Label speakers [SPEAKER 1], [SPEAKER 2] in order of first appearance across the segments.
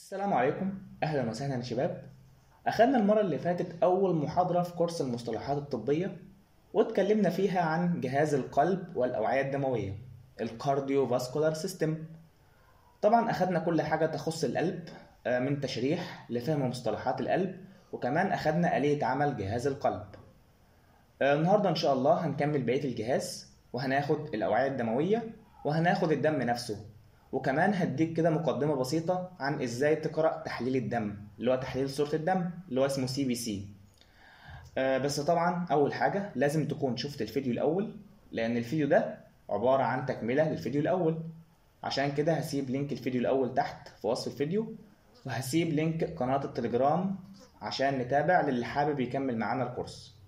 [SPEAKER 1] السلام عليكم اهلا وسهلا يا شباب اخدنا المره اللي فاتت اول محاضره في كورس المصطلحات الطبيه واتكلمنا فيها عن جهاز القلب والاوعيه الدمويه الكارديو فاسكولار سيستم طبعا اخدنا كل حاجه تخص القلب آه، من تشريح لفهم مصطلحات القلب وكمان اخدنا آلية عمل جهاز القلب آه، النهارده ان شاء الله هنكمل بقيه الجهاز وهناخد الاوعيه الدمويه وهناخد الدم نفسه وكمان هديك كده مقدمة بسيطة عن ازاي تقرأ تحليل الدم اللي هو تحليل صورة الدم اللي هو اسمه سي بي سي بس طبعا أول حاجة لازم تكون شفت الفيديو الأول لأن الفيديو ده عبارة عن تكملة للفيديو الأول عشان كده هسيب لينك الفيديو الأول تحت في وصف الفيديو وهسيب لينك قناة التليجرام عشان نتابع للي حابب يكمل معانا الكورس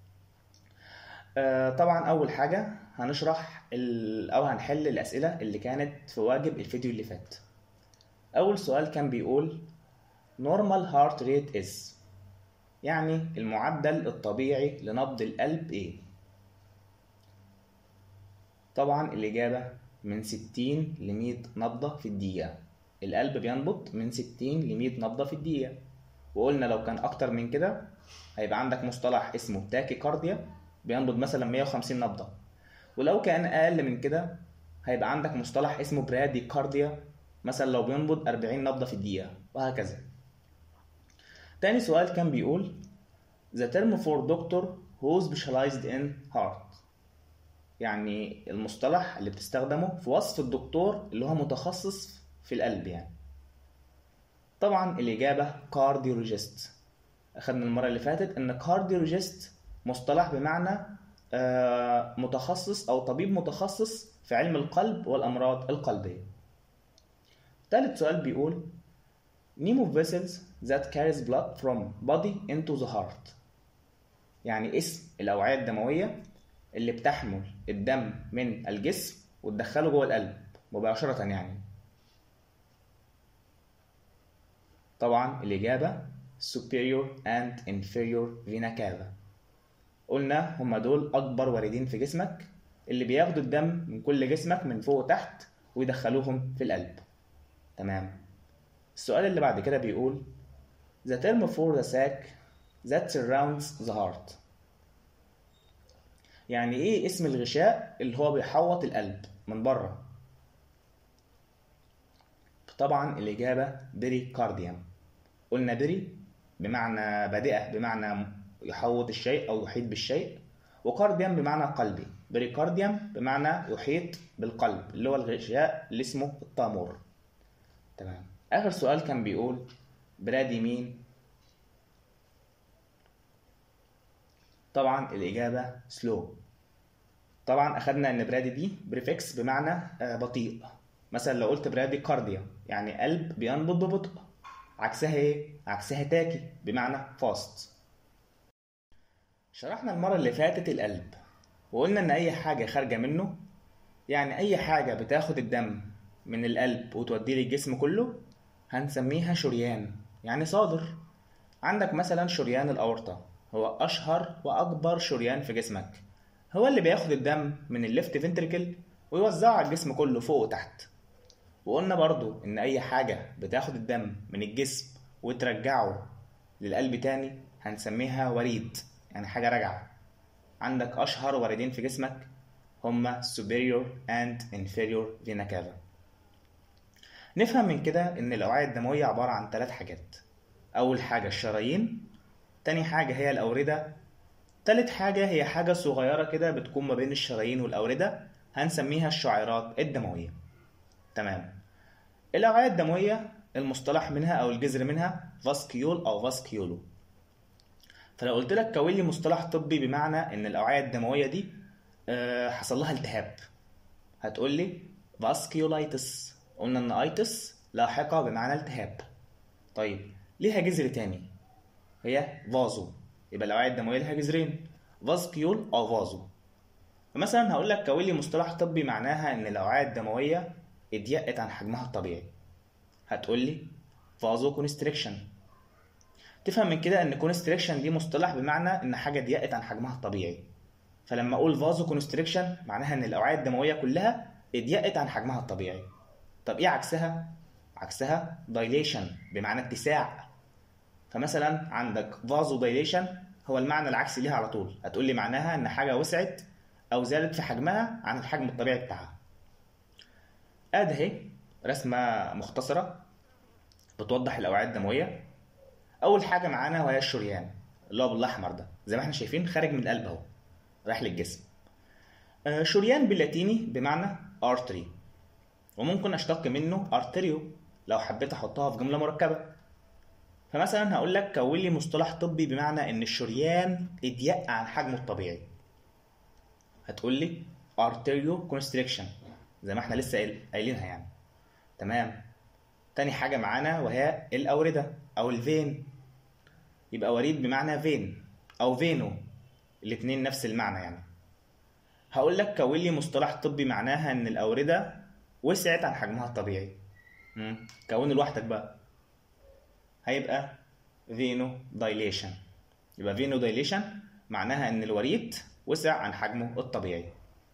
[SPEAKER 1] آه، طبعا اول حاجه هنشرح ال- او هنحل الاسئله اللي كانت في واجب الفيديو اللي فات اول سؤال كان بيقول normal heart rate is يعني المعدل الطبيعي لنبض القلب ايه طبعا الاجابه من 60 ل 100 نبضه في الدقيقه القلب بينبض من 60 ل 100 نبضه في الدقيقه وقلنا لو كان اكتر من كده هيبقى عندك مصطلح اسمه تاكي كارديا بينبض مثلا 150 نبضة ولو كان أقل من كده هيبقى عندك مصطلح اسمه برادي كارديا مثلا لو بينبض 40 نبضة في الدقيقة وهكذا تاني سؤال كان بيقول The term for doctor who specialized in heart يعني المصطلح اللي بتستخدمه في وصف الدكتور اللي هو متخصص في القلب يعني طبعا الإجابة كارديولوجيست أخدنا المرة اللي فاتت إن كارديولوجيست مصطلح بمعنى آه، متخصص أو طبيب متخصص في علم القلب والأمراض القلبية. تالت سؤال بيقول name of vessels that carries blood from body into the heart يعني اسم الأوعية الدموية اللي بتحمل الدم من الجسم وتدخله جوه القلب مباشرة يعني طبعا الإجابة superior and inferior vena cava قلنا هما دول أكبر واردين في جسمك اللي بياخدوا الدم من كل جسمك من فوق وتحت ويدخلوهم في القلب تمام السؤال اللي بعد كده بيقول The term for the sac that surrounds the heart يعني ايه اسم الغشاء اللي هو بيحوط القلب من بره طبعا الإجابة بريكارديوم قلنا بري بمعنى بادئة بمعنى يحوط الشيء أو يحيط بالشيء وكارديوم بمعنى قلبي بريكارديوم بمعنى يحيط بالقلب اللي هو الغشاء اللي اسمه الطامور تمام آخر سؤال كان بيقول برادي مين طبعا الإجابة سلو طبعا أخدنا إن برادي دي بريفكس بمعنى آه، بطيء مثلا لو قلت برادي كارديا يعني قلب بينبض ببطء عكسها ايه؟ عكسها تاكي بمعنى فاست شرحنا المرة اللي فاتت القلب وقلنا إن أي حاجة خارجة منه يعني أي حاجة بتاخد الدم من القلب وتوديه للجسم كله هنسميها شريان يعني صادر عندك مثلا شريان الأورطة هو أشهر وأكبر شريان في جسمك هو اللي بياخد الدم من الليفت فنتريكل ويوزعه على الجسم كله فوق وتحت وقلنا برضو إن أي حاجة بتاخد الدم من الجسم وترجعه للقلب تاني هنسميها وريد يعني حاجة راجعة عندك أشهر واردين في جسمك هما superior and inferior vena cava نفهم من كده إن الأوعية الدموية عبارة عن ثلاث حاجات أول حاجة الشرايين تاني حاجة هي الأوردة تالت حاجة هي حاجة صغيرة كده بتكون ما بين الشرايين والأوردة هنسميها الشعيرات الدموية تمام الأوعية الدموية المصطلح منها أو الجذر منها فاسكيول أو فاسكيولو فلو قلت لك كون لي مصطلح طبي بمعنى ان الاوعيه الدمويه دي آه، حصل لها التهاب هتقول لي فاسكيولايتس قلنا ان ايتس لاحقه بمعنى التهاب طيب ليها جذر تاني هي فازو يبقى الاوعيه الدمويه لها جذرين فاسكيول او فازو فمثلا هقول لك كون لي مصطلح طبي معناها ان الاوعيه الدمويه اتضيقت عن حجمها الطبيعي هتقول لي فازو كونستريكشن تفهم من كده ان كونستريكشن دي مصطلح بمعنى ان حاجه ضيقت عن حجمها الطبيعي فلما اقول فازو كونستريكشن معناها ان الاوعيه الدمويه كلها اتضيقت عن حجمها الطبيعي طب ايه عكسها عكسها دايليشن بمعنى اتساع فمثلا عندك فازو دايليشن هو المعنى العكسي ليها على طول هتقول لي معناها ان حاجه وسعت او زادت في حجمها عن الحجم الطبيعي بتاعها ادي اهي رسمه مختصره بتوضح الاوعيه الدمويه اول حاجه معانا وهي الشريان اللي هو بالاحمر ده زي ما احنا شايفين خارج من القلب اهو رايح للجسم آه، شريان باللاتيني بمعنى artery وممكن اشتق منه arterio لو حبيت احطها في جمله مركبه فمثلا هقول لك كون لي مصطلح طبي بمعنى ان الشريان اضيق عن حجمه الطبيعي هتقول لي arterio constriction زي ما احنا لسه قايل- قايلينها يعني تمام تاني حاجة معانا وهي الأوردة أو الفين يبقى وريد بمعنى فين أو فينو الاتنين نفس المعنى يعني هقول لك كون لي مصطلح طبي معناها إن الأوردة وسعت عن حجمها الطبيعي مم. كونه لوحدك بقى هيبقى فينو دايليشن يبقى فينو دايليشن معناها إن الوريد وسع عن حجمه الطبيعي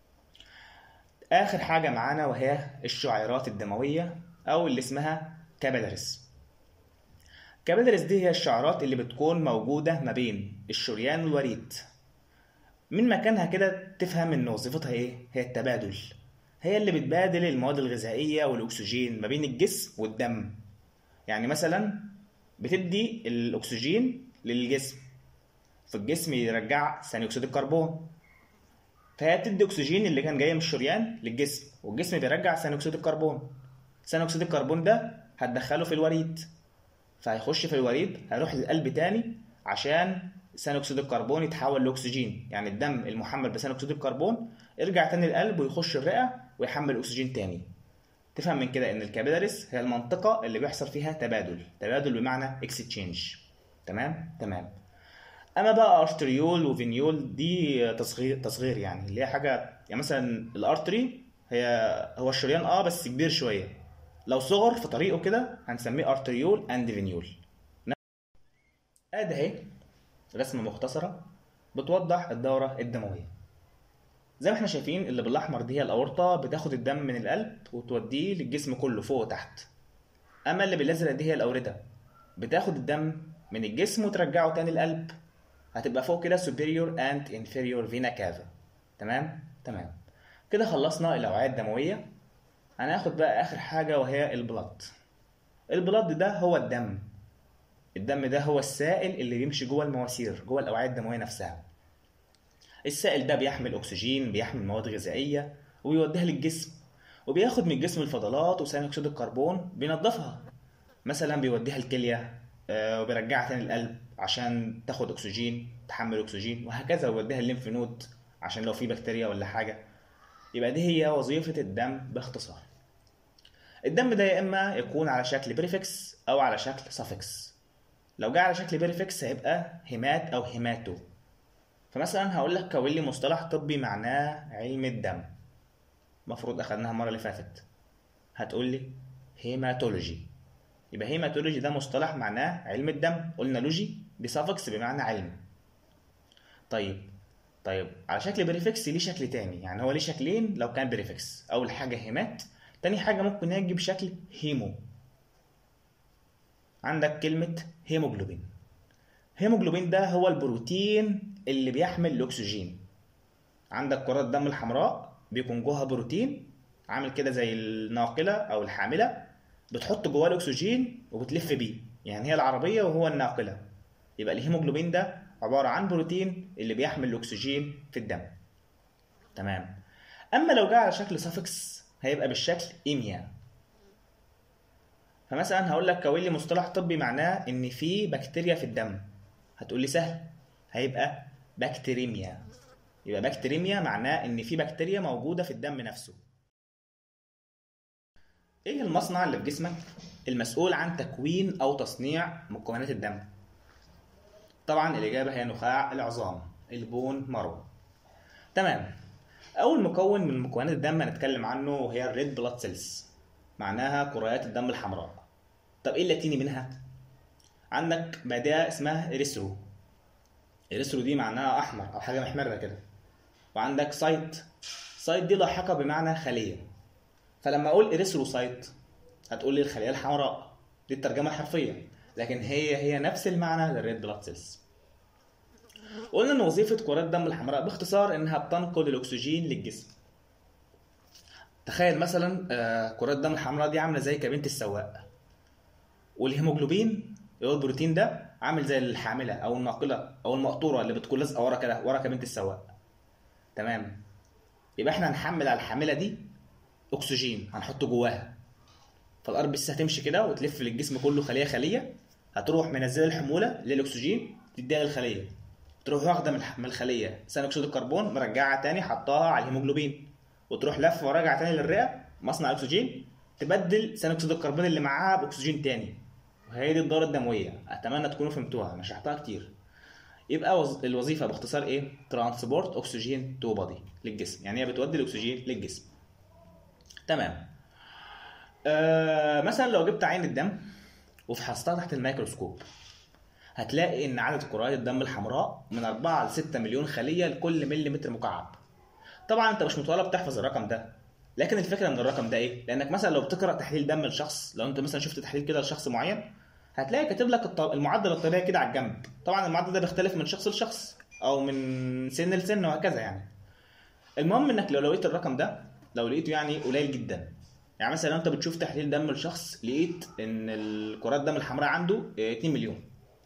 [SPEAKER 1] آخر حاجة معانا وهي الشعيرات الدموية أو اللي اسمها كابيلاريز كابيلاريز دي هي الشعرات اللي بتكون موجودة ما بين الشريان والوريد من مكانها كده تفهم إن وظيفتها إيه؟ هي التبادل هي اللي بتبادل المواد الغذائية والأكسجين ما بين الجسم والدم يعني مثلا بتدي الأكسجين للجسم فالجسم يرجع ثاني أكسيد الكربون فهي بتدي اكسجين اللي كان جاي من الشريان للجسم والجسم بيرجع ثاني اكسيد الكربون ثاني اكسيد الكربون ده هتدخله في الوريد فهيخش في الوريد هيروح للقلب تاني عشان ثاني اكسيد الكربون يتحول لاكسجين يعني الدم المحمل بثاني اكسيد الكربون يرجع تاني القلب ويخش الرئه ويحمل اكسجين تاني تفهم من كده ان الكابيلاريز هي المنطقه اللي بيحصل فيها تبادل تبادل بمعنى اكستشينج تمام تمام اما بقى ارتريول وفينيول دي تصغير تصغير يعني اللي هي حاجه يعني مثلا الارتري هي هو الشريان اه بس كبير شويه لو صغر في طريقه كده هنسميه ارتريول اند فينيول ادي اهي رسمه مختصره بتوضح الدوره الدمويه زي ما احنا شايفين اللي بالاحمر دي هي الاورطه بتاخد الدم من القلب وتوديه للجسم كله فوق وتحت اما اللي بالازرق دي هي الاورده بتاخد الدم من الجسم وترجعه تاني القلب هتبقى فوق كده superior and inferior vena cava تمام تمام كده خلصنا الاوعيه الدمويه هناخد بقى اخر حاجه وهي البلد البلد ده هو الدم الدم ده هو السائل اللي بيمشي جوه المواسير جوه الاوعيه الدمويه نفسها السائل ده بيحمل اكسجين بيحمل مواد غذائيه وبيوديها للجسم وبياخد من الجسم الفضلات وثاني اكسيد الكربون بينظفها مثلا بيوديها الكليه آه، وبيرجعها تاني القلب عشان تاخد اكسجين تحمل اكسجين وهكذا ويوديها الليمف نود عشان لو في بكتيريا ولا حاجه يبقى دي هي وظيفه الدم باختصار الدم ده يا اما يكون على شكل بريفكس او على شكل سافكس لو جه على شكل بريفكس هيبقى هيمات او هيماتو فمثلا هقول لك كون لي مصطلح طبي معناه علم الدم المفروض اخدناها المره اللي فاتت هتقول لي هيماتولوجي يبقى هيماتولوجي ده مصطلح معناه علم الدم قلنا لوجي دي سافكس بمعنى علم طيب طيب على شكل بريفكس ليه شكل تاني يعني هو ليه شكلين لو كان بريفكس اول حاجه هيمات تاني حاجه ممكن يجي بشكل هيمو عندك كلمه هيموجلوبين هيموجلوبين ده هو البروتين اللي بيحمل الاكسجين عندك كرات الدم الحمراء بيكون جواها بروتين عامل كده زي الناقله او الحامله بتحط جواه الاكسجين وبتلف بيه يعني هي العربيه وهو الناقله يبقى الهيموجلوبين ده عباره عن بروتين اللي بيحمل الاكسجين في الدم تمام اما لو جه على شكل سافكس هيبقى بالشكل ايميا فمثلا هقول لك كون لي مصطلح طبي معناه ان في بكتيريا في الدم هتقول لي سهل هيبقى بكتيريميا يبقى بكتيريميا معناه ان في بكتيريا موجوده في الدم نفسه ايه المصنع اللي في جسمك المسؤول عن تكوين او تصنيع مكونات الدم طبعا الاجابه هي نخاع العظام البون مارو تمام اول مكون من مكونات الدم هنتكلم عنه وهي الريد بلاد سيلز معناها كريات الدم الحمراء طب ايه اللاتيني منها عندك مادة اسمها اريثرو اريثرو دي معناها احمر او حاجه محمره كده وعندك سايت سايت دي لاحقه بمعنى خليه فلما اقول اريثروسايت هتقول لي الخليه الحمراء دي الترجمه الحرفيه لكن هي هي نفس المعنى للريد بلاد سيلز قلنا ان وظيفه كرات الدم الحمراء باختصار انها بتنقل الاكسجين للجسم تخيل مثلا آه، كرات الدم الحمراء دي عامله زي كابينه السواق والهيموجلوبين اللي هو البروتين ده عامل زي الحامله او الناقله او المقطوره اللي بتكون لازقه ورا كده ورا كابينه السواق تمام يبقى احنا هنحمل على الحامله دي اكسجين هنحطه جواها فالار بي سي هتمشي كده وتلف للجسم كله خليه خليه هتروح منزله الحموله للاكسجين تديها للخليه تروح واخده من الح- من الخليه ثاني اكسيد الكربون مرجعها تاني حطاها على الهيموجلوبين وتروح لف وراجعه تاني للرئه مصنع اكسجين تبدل ثاني اكسيد الكربون اللي معاها باكسجين تاني وهي دي الدوره الدمويه اتمنى تكونوا فهمتوها انا شرحتها كتير يبقى وظ- الوظيفه باختصار ايه ترانسبورت اكسجين تو بادي للجسم يعني هي بتودي الاكسجين للجسم تمام آه مثلا لو جبت عين الدم وفحصتها تحت الميكروسكوب هتلاقي ان عدد كرات الدم الحمراء من 4 ل 6 مليون خليه لكل مليمتر مكعب طبعا انت مش مطالب تحفظ الرقم ده لكن الفكره من الرقم ده ايه لانك مثلا لو بتقرا تحليل دم لشخص لو انت مثلا شفت تحليل كده لشخص معين هتلاقي كاتب لك الط- المعدل الطبيعي كده على الجنب طبعا المعدل ده بيختلف من شخص لشخص او من سن لسن وهكذا يعني المهم انك لو لقيت الرقم ده لو لقيته يعني قليل جدا يعني مثلا لو انت بتشوف تحليل دم لشخص لقيت ان الكرات الدم الحمراء عنده اه، 2 مليون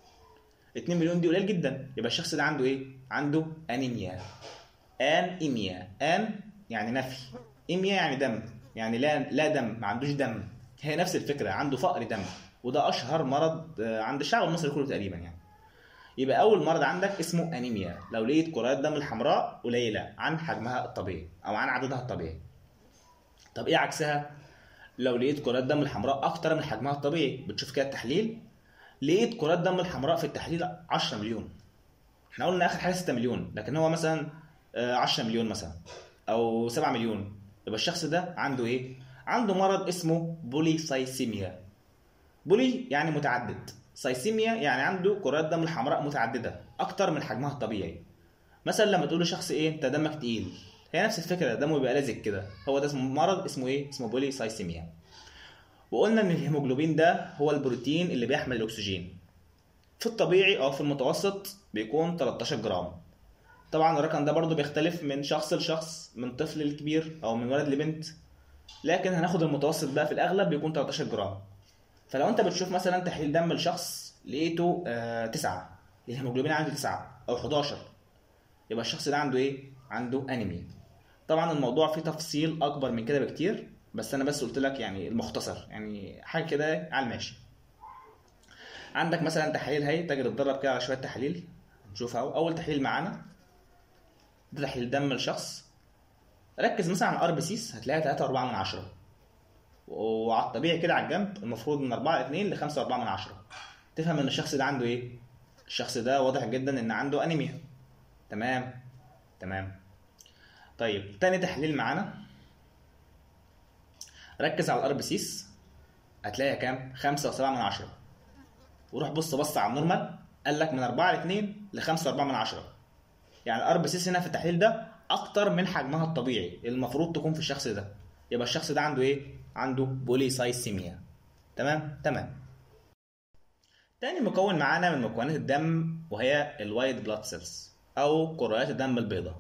[SPEAKER 1] 2 مليون دي قليل جدا يبقى الشخص ده عنده ايه عنده انيميا انيميا ان يعني نفي ايميا يعني دم يعني لا لا دم ما عندوش دم هي نفس الفكره عنده فقر دم وده اشهر مرض اه، عند الشعب المصري كله تقريبا يعني يبقى اول مرض عندك اسمه انيميا لو لقيت كرات الدم الحمراء قليله عن حجمها الطبيعي او عن عددها الطبيعي طب ايه عكسها لو لقيت كرات الدم الحمراء اكتر من حجمها الطبيعي بتشوف كده التحليل لقيت كرات الدم الحمراء في التحليل 10 مليون احنا قلنا اخر حاجه 6 مليون لكن هو مثلا آه، 10 مليون مثلا او 7 مليون يبقى الشخص ده عنده ايه عنده مرض اسمه بوليسايسيميا بولي يعني متعدد سايسيميا يعني عنده كرات دم الحمراء متعدده اكتر من حجمها الطبيعي مثلا لما تقول لشخص ايه انت دمك تقيل هي نفس الفكره دمه بيبقى لازق كده هو ده اسمه مرض اسمه ايه اسمه بولي سايسيميا وقلنا ان الهيموجلوبين ده هو البروتين اللي بيحمل الاكسجين في الطبيعي او في المتوسط بيكون 13 جرام طبعا الرقم ده برضو بيختلف من شخص لشخص من طفل لكبير او من ولد لبنت لكن هناخد المتوسط بقى في الاغلب بيكون 13 جرام فلو انت بتشوف مثلا تحليل دم لشخص لقيته آه 9 الهيموجلوبين عنده 9 او 11 يبقى الشخص ده عنده ايه عنده انيميا طبعا الموضوع فيه تفصيل اكبر من كده بكتير بس انا بس قلت لك يعني المختصر يعني حاجه كده على الماشي عندك مثلا تحاليل هي تجي تتدرب كده على شويه تحاليل نشوف اهو اول تحليل معانا ده تحليل دم لشخص ركز مثلا على الار بي سيس هتلاقيها 3.4 من 10 وعلى الطبيعي كده على الجنب المفروض من 4 2 ل 5.4 من 10 تفهم ان الشخص ده عنده ايه الشخص ده واضح جدا ان عنده انيميا تمام تمام طيب تاني تحليل معانا ركز على الار بي سيس هتلاقيها كام 5.7 من 10 وروح بص بص على النورمال قال لك من 4 ل 2 ل 5.4 من 10 يعني الار بي سيس هنا في التحليل ده اكتر من حجمها الطبيعي اللي المفروض تكون في الشخص ده يبقى الشخص ده عنده ايه عنده بوليسايسيميا تمام تمام تاني مكون معانا من مكونات الدم وهي الوايت بلاد سيلز او كريات الدم البيضاء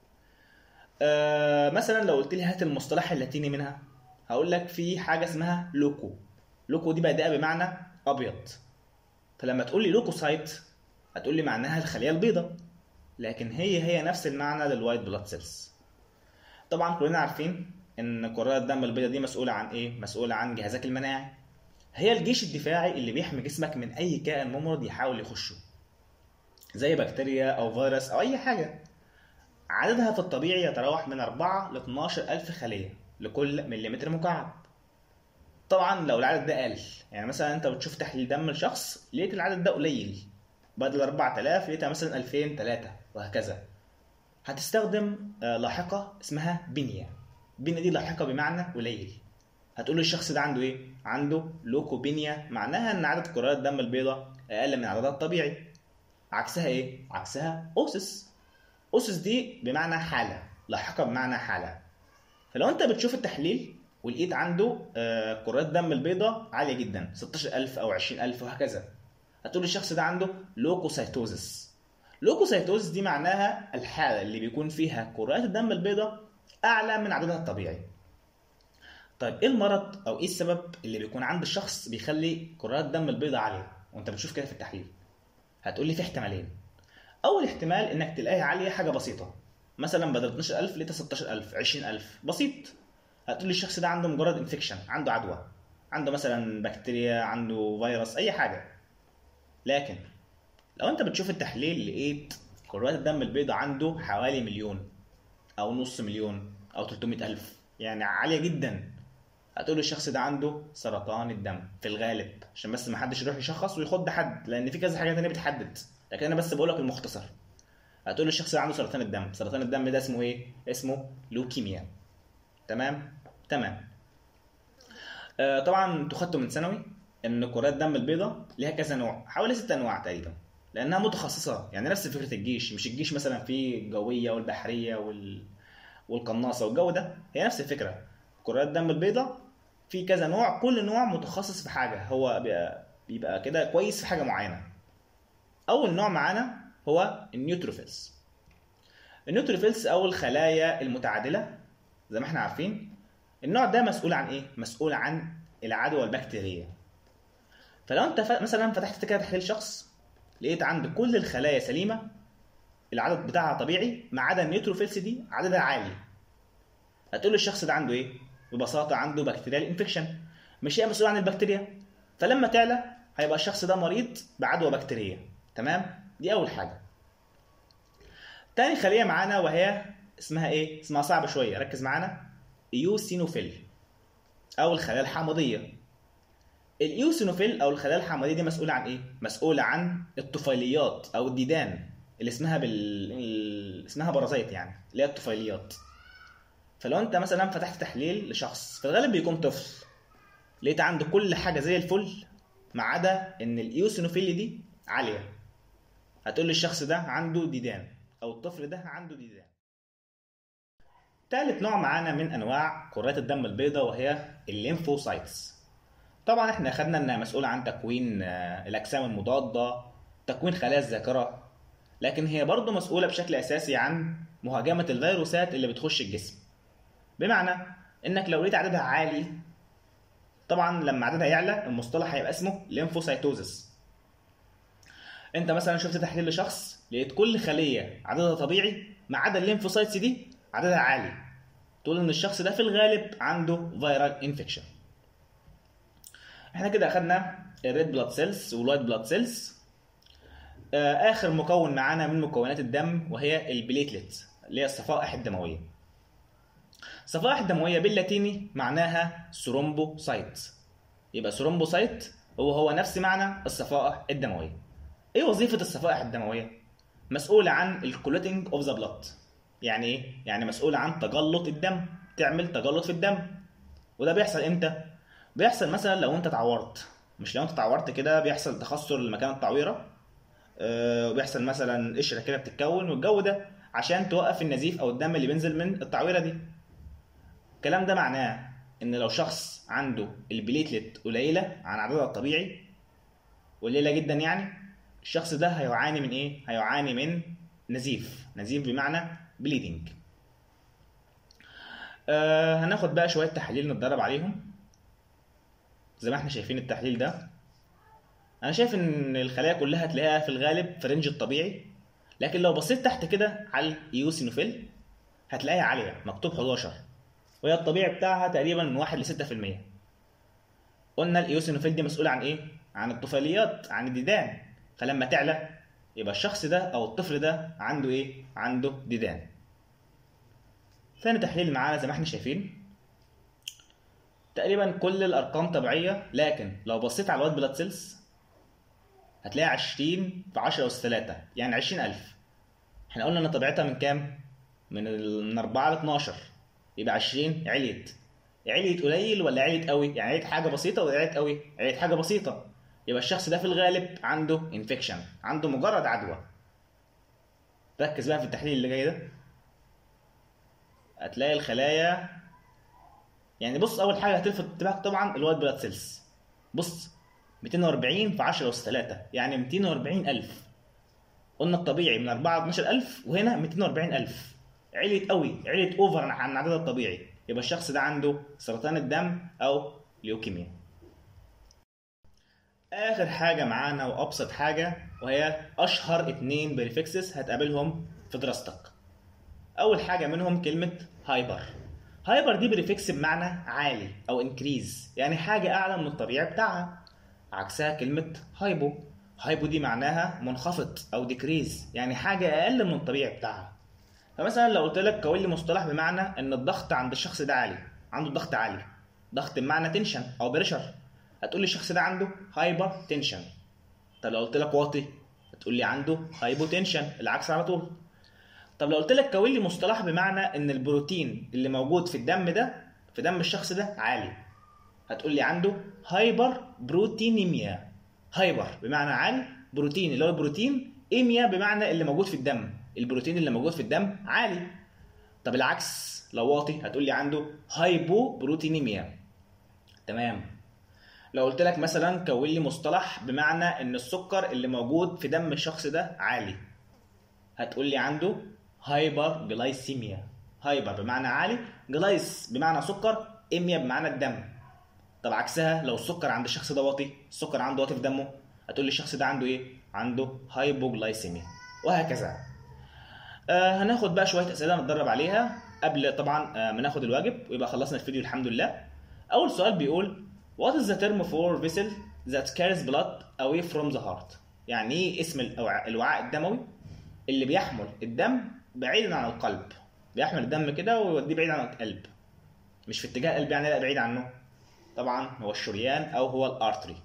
[SPEAKER 1] آه مثلا لو قلت لي هات المصطلح اللاتيني منها هقول لك في حاجه اسمها لوكو لوكو دي بادئه بمعنى ابيض فلما تقول لي لوكوسايت هتقول لي معناها الخليه البيضاء لكن هي هي نفس المعنى للوايت بلاد سيلز طبعا كلنا عارفين ان كرات الدم البيضاء دي مسؤوله عن ايه مسؤوله عن جهازك المناعي هي الجيش الدفاعي اللي بيحمي جسمك من اي كائن ممرض يحاول يخشه زي بكتيريا او فيروس او اي حاجه عددها في الطبيعي يتراوح من 4 ل 12 ألف خلية لكل مليمتر مكعب طبعا لو العدد ده قل يعني مثلا انت بتشوف تحليل دم لشخص لقيت العدد ده قليل بدل 4000 لقيتها مثلا 2000 3 وهكذا هتستخدم آه، لاحقة اسمها بنية بنية دي لاحقة بمعنى قليل هتقول للشخص ده عنده ايه؟ عنده لوكوبينيا معناها ان عدد كرات الدم البيضاء اقل من عددها الطبيعي عكسها ايه؟ عكسها اوسس اوسس دي بمعنى حالة لاحقة بمعنى حالة فلو انت بتشوف التحليل ولقيت عنده آه، كرات دم البيضاء عاليه جدا 16000 او 20000 وهكذا هتقول الشخص ده عنده لوكوسايتوزس لوكوسايتوزس دي معناها الحاله اللي بيكون فيها كرات الدم البيضاء اعلى من عددها الطبيعي طيب ايه المرض او ايه السبب اللي بيكون عند الشخص بيخلي كرات دم البيضاء عاليه وانت بتشوف كده في التحليل هتقول لي في احتمالين اول احتمال انك تلاقيها عاليه حاجه بسيطه مثلا بدل 12000 لقيتها 16000 20000 بسيط هتقول لي الشخص ده عنده مجرد انفكشن عنده عدوى عنده مثلا بكتيريا عنده فيروس اي حاجه لكن لو انت بتشوف التحليل لقيت كرات الدم البيضاء عنده حوالي مليون او نص مليون او 300 الف يعني عاليه جدا هتقول الشخص ده عنده سرطان الدم في الغالب عشان بس ما حدش يروح يشخص ويخض حد لان في كذا حاجه تانية بتحدد لكن انا بس بقول لك المختصر هتقول الشخص ده عنده سرطان الدم سرطان الدم ده اسمه ايه اسمه لوكيميا تمام تمام آه طبعا انتوا خدتوا من ثانوي ان كرات الدم البيضاء ليها كذا نوع حوالي ست انواع تقريبا لانها متخصصه يعني نفس فكره الجيش مش الجيش مثلا في الجويه والبحريه وال... والقناصه والجو ده هي نفس الفكره كرات الدم البيضاء في كذا نوع كل نوع متخصص في حاجه هو بيبقى, بيبقى كده كويس في حاجه معينه اول نوع معانا هو النيوتروفيلز النيوتروفيلز او الخلايا المتعادله زي ما احنا عارفين النوع ده مسؤول عن ايه مسؤول عن العدوى البكتيريه فلو انت ف... مثلا فتحت كده تحليل شخص لقيت عنده كل الخلايا سليمه العدد بتاعها طبيعي ما عدا النيوتروفيلز دي عددها عالي هتقول الشخص ده عنده ايه ببساطه عنده بكتيريال انفكشن مش هي مسؤول عن البكتيريا فلما تعلى هيبقى الشخص ده مريض بعدوى بكتيريه تمام دي اول حاجه تاني خليه معانا وهي اسمها ايه اسمها صعب شويه ركز معانا ايوسينوفيل او الخلايا الحامضيه الايوسينوفيل او الخلايا الحامضيه دي مسؤوله عن ايه مسؤوله عن الطفيليات او الديدان اللي اسمها بال اسمها بارازيت يعني اللي هي الطفيليات فلو انت مثلا فتحت تحليل لشخص في الغالب بيكون طفل لقيت عنده كل حاجه زي الفل ما عدا ان الايوسينوفيل دي عاليه هتقول للشخص ده عنده ديدان او الطفل ده عنده ديدان ثالث نوع معانا من انواع كرات الدم البيضاء وهي الليمفوسايتس طبعا احنا اخدنا انها مسؤوله عن تكوين الاجسام المضاده تكوين خلايا الذاكره لكن هي برضه مسؤوله بشكل اساسي عن مهاجمه الفيروسات اللي بتخش الجسم بمعنى انك لو لقيت عددها عالي طبعا لما عددها يعلى المصطلح هيبقى اسمه ليمفوسايتوزس انت مثلا شفت تحليل لشخص لقيت كل خليه عددها طبيعي ما عدا الليمفوسايتس دي عددها عالي تقول ان الشخص ده في الغالب عنده فيرال انفكشن احنا كده اخدنا الريد بلاد سيلز والوايت بلاد سيلز اخر مكون معانا من مكونات الدم وهي البليتلت اللي هي الصفائح الدمويه الصفائح الدمويه باللاتيني معناها ثرومبوسايت يبقى ثرومبوسايت هو هو نفس معنى الصفائح الدمويه ايه وظيفه الصفائح الدمويه مسؤوله عن الكلوتينج اوف ذا بلاد يعني ايه يعني مسؤوله عن تجلط الدم تعمل تجلط في الدم وده بيحصل امتى بيحصل مثلا لو انت اتعورت مش لو انت اتعورت كده بيحصل تخثر لمكان التعويره أه وبيحصل مثلا قشره كده بتتكون والجو ده عشان توقف النزيف او الدم اللي بينزل من التعويره دي الكلام ده معناه ان لو شخص عنده البليتلت قليله عن عددها الطبيعي قليله جدا يعني الشخص ده هيعاني من ايه هيعاني من نزيف نزيف بمعنى بليدنج آه هناخد بقى شويه تحاليل نتدرب عليهم زي ما احنا شايفين التحليل ده انا شايف ان الخلايا كلها تلاقيها في الغالب في رينج الطبيعي لكن لو بصيت تحت كده على الايوسينوفيل هتلاقيها عاليه مكتوب 11 وهي الطبيعي بتاعها تقريبا من 1 ل 6% قلنا الايوسينوفيل دي مسؤوله عن ايه عن الطفيليات عن الديدان فلما تعلى يبقى الشخص ده او الطفل ده عنده ايه عنده ديدان ثاني تحليل معانا زي ما احنا شايفين تقريبا كل الارقام طبيعيه لكن لو بصيت على الوايت بلاد سيلز هتلاقي 20 في 10 اس 3 يعني 20000 احنا قلنا ان طبيعتها من كام من ال... من 4 ل 12 يبقى 20 عليت عليت قليل ولا عليت قوي يعني عليت حاجه بسيطه ولا عليت قوي عليت حاجه بسيطه يبقى الشخص ده في الغالب عنده انفكشن عنده مجرد عدوى ركز بقى في التحليل اللي جاي ده هتلاقي الخلايا يعني بص اول حاجه هتلفت انتباهك طبعا الوايت بلاد سيلز بص 240 في 10 اس 3 يعني 240 الف قلنا الطبيعي من 4 ل 12000 وهنا 240000 عليت قوي عليت اوفر عن العدد الطبيعي يبقى الشخص ده عنده سرطان الدم او ليوكيميا اخر حاجه معانا وابسط حاجه وهي اشهر اتنين بريفكسس هتقابلهم في دراستك اول حاجه منهم كلمه هايبر هايبر دي بريفكس بمعنى عالي او انكريز يعني حاجه اعلى من الطبيعي بتاعها عكسها كلمه هايبو هايبو دي معناها منخفض او ديكريز يعني حاجه اقل من الطبيعي بتاعها فمثلا لو قلت لك كون لي مصطلح بمعنى ان الضغط عند الشخص ده عالي عنده ضغط عالي ضغط بمعنى تنشن او بريشر هتقول لي الشخص ده عنده هايبر تنشن طب لو قلت لك واطي هتقول لي عنده هايبو تنشن العكس على طول طب لو قلت لك كون لي مصطلح بمعنى ان البروتين اللي موجود في الدم ده في دم الشخص ده عالي هتقول لي عنده هايبر بروتينيميا هايبر بمعنى عالي بروتين اللي هو البروتين ايميا بمعنى اللي موجود في الدم البروتين اللي موجود في الدم عالي طب العكس لو واطي هتقول لي عنده هايبو بروتينيميا تمام لو قلت لك مثلا كون لي مصطلح بمعنى ان السكر اللي موجود في دم الشخص ده عالي هتقول لي عنده هايبر جلايسيميا هايبر بمعنى عالي جلايس بمعنى سكر ايميا بمعنى الدم طب عكسها لو السكر عند الشخص ده واطي السكر عنده واطي في دمه هتقول لي الشخص ده عنده ايه عنده هايبوجلايسيميا وهكذا آه هناخد بقى شويه اسئله نتدرب عليها قبل طبعا آه ما ناخد الواجب ويبقى خلصنا الفيديو الحمد لله اول سؤال بيقول what is the term for vessel that carries blood away from the heart يعني ايه اسم الوعاء, الوعاء الدموي اللي بيحمل الدم بعيدا عن القلب بيحمل الدم كده ويوديه بعيد عن القلب مش في اتجاه القلب يعني لا بعيد عنه طبعا هو الشريان او هو الارتري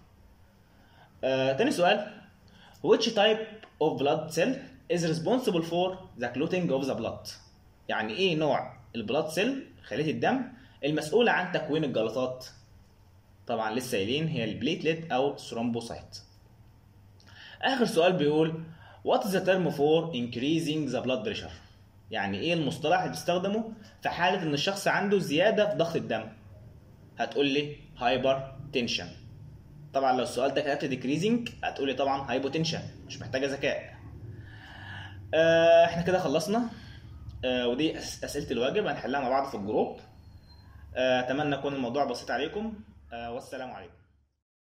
[SPEAKER 1] آه، تاني سؤال which type of blood cell is responsible for the clotting of the blood يعني ايه نوع البلاد سيل خليه الدم المسؤولة عن تكوين الجلطات طبعا لسه قايلين هي البليتلت او ثرومبوسايت اخر سؤال بيقول what is the term for increasing the blood pressure يعني ايه المصطلح اللي بتستخدمه في حالة ان الشخص عنده زيادة في ضغط الدم هتقول لي هايبر تنشن طبعا لو السؤال ده كتبت ديكريزنج هتقول لي طبعا هايبوتنشن مش محتاجه ذكاء آه احنا كده خلصنا آه ودي أس- اسئله الواجب هنحلها مع بعض في الجروب آه اتمنى يكون الموضوع بسيط عليكم آه والسلام عليكم